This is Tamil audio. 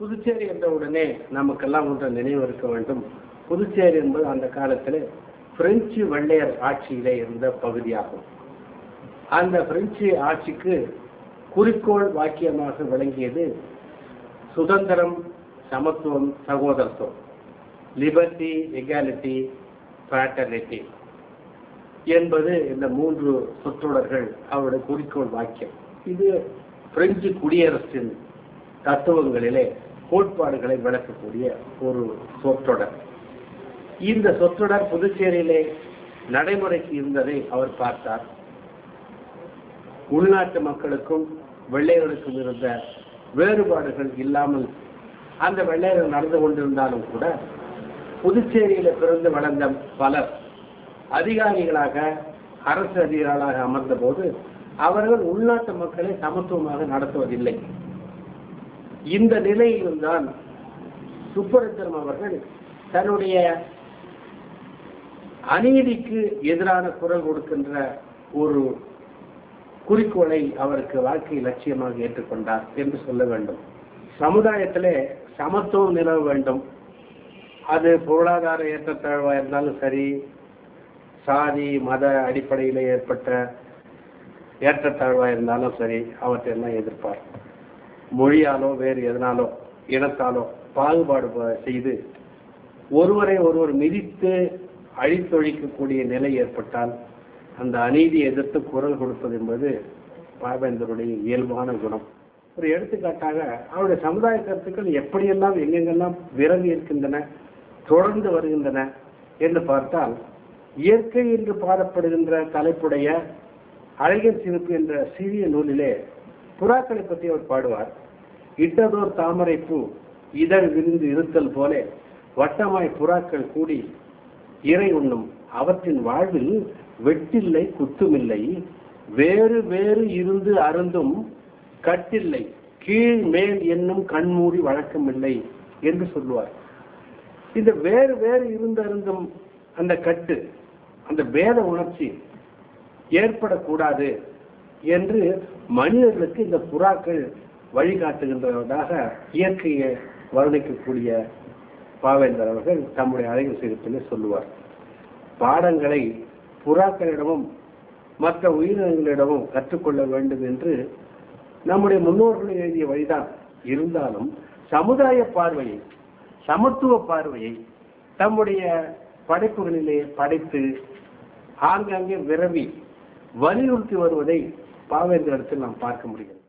புதுச்சேரி என்ற உடனே நமக்கெல்லாம் ஒன்று நினைவு இருக்க வேண்டும் புதுச்சேரி என்பது அந்த காலத்தில் பிரெஞ்சு வெள்ளையர் ஆட்சியிலே இருந்த பகுதியாகும் அந்த பிரெஞ்சு ஆட்சிக்கு குறிக்கோள் வாக்கியமாக விளங்கியது சுதந்திரம் சமத்துவம் சகோதரத்துவம் லிபர்ட்டி எகாலிட்டி ஃபிராட்டர்னிட்டி என்பது இந்த மூன்று சொற்றொடர்கள் அவருடைய குறிக்கோள் வாக்கியம் இது பிரெஞ்சு குடியரசின் தத்துவங்களிலே கோட்பாடுகளை விளக்கக்கூடிய ஒரு சொற்றொடர் இந்த சொற்றொடர் புதுச்சேரியிலே நடைமுறைக்கு இருந்ததை அவர் பார்த்தார் உள்நாட்டு மக்களுக்கும் வெள்ளையர்களுக்கும் இருந்த வேறுபாடுகள் இல்லாமல் அந்த வெள்ளையர்கள் நடந்து கொண்டிருந்தாலும் கூட புதுச்சேரியில பிறந்து வளர்ந்த பலர் அதிகாரிகளாக அரசு அதிகாரிகளாக அமர்ந்த போது அவர்கள் உள்நாட்டு மக்களை சமத்துவமாக நடத்துவதில்லை இந்த நிலையில்தான் சுப்பரத்தனம் அவர்கள் தன்னுடைய அநீதிக்கு எதிரான குரல் கொடுக்கின்ற ஒரு குறிக்கோளை அவருக்கு வாழ்க்கை லட்சியமாக ஏற்றுக்கொண்டார் என்று சொல்ல வேண்டும் சமுதாயத்திலே சமத்துவம் நிலவ வேண்டும் அது பொருளாதார ஏற்றத்தாழ்வா இருந்தாலும் சரி சாதி மத அடிப்படையில் ஏற்பட்ட ஏற்றத்தாழ்வா இருந்தாலும் சரி அவற்றையெல்லாம் எதிர்ப்பார் மொழியாலோ வேறு எதனாலோ இனத்தாலோ பாகுபாடு ப- செய்து ஒருவரை ஒருவர் மிதித்து அழித்தொழிக்கக்கூடிய நிலை ஏற்பட்டால் அந்த அநீதியை எதிர்த்து குரல் கொடுப்பது என்பது பாவேந்தருடைய இயல்பான குணம் ஒரு எடுத்துக்காட்டாக அவருடைய சமுதாய கருத்துக்கள் எப்படியெல்லாம் எங்கெங்கெல்லாம் விரவி இருக்கின்றன தொடர்ந்து வருகின்றன என்று பார்த்தால் இயற்கை என்று பாடப்படுகின்ற தலைப்புடைய அழகின் சிறப்பு என்ற சிறிய நூலிலே புறாக்களை பற்றி அவர் பாடுவார் இட்டதோர் தாமரை பூ இதழ் விரிந்து இருத்தல் போல வட்டமாய் புறாக்கள் கூடி இறை உண்ணும் அவற்றின் வாழ்வில் வெட்டில்லை குத்துமில்லை வேறு வேறு இருந்து அருந்தும் கட்டில்லை கீழ் மேல் என்னும் கண்மூடி வழக்கமில்லை என்று சொல்லுவார் இந்த வேறு வேறு இருந்து அருந்தும் அந்த கட்டு அந்த பேத உணர்ச்சி ஏற்படக்கூடாது என்று மனிதர்களுக்கு இந்த புறாக்கள் வழிகாட்டுகின்றதாக இயற்கையை வர்ணிக்கக்கூடிய பாவேந்தர் அவர்கள் தம்முடைய அழகு சிரிப்பிலே சொல்லுவார் பாடங்களை புறாக்களிடமும் மற்ற உயிரினங்களிடமும் கற்றுக்கொள்ள வேண்டும் என்று நம்முடைய முன்னோர்கள் எழுதிய வழிதான் இருந்தாலும் சமுதாய பார்வையை சமத்துவ பார்வையை தம்முடைய படைப்புகளிலே படைத்து ஆங்காங்கே விரவி வலியுறுத்தி வருவதை பாவேந்தரிடத்தில் நாம் பார்க்க முடிகிறது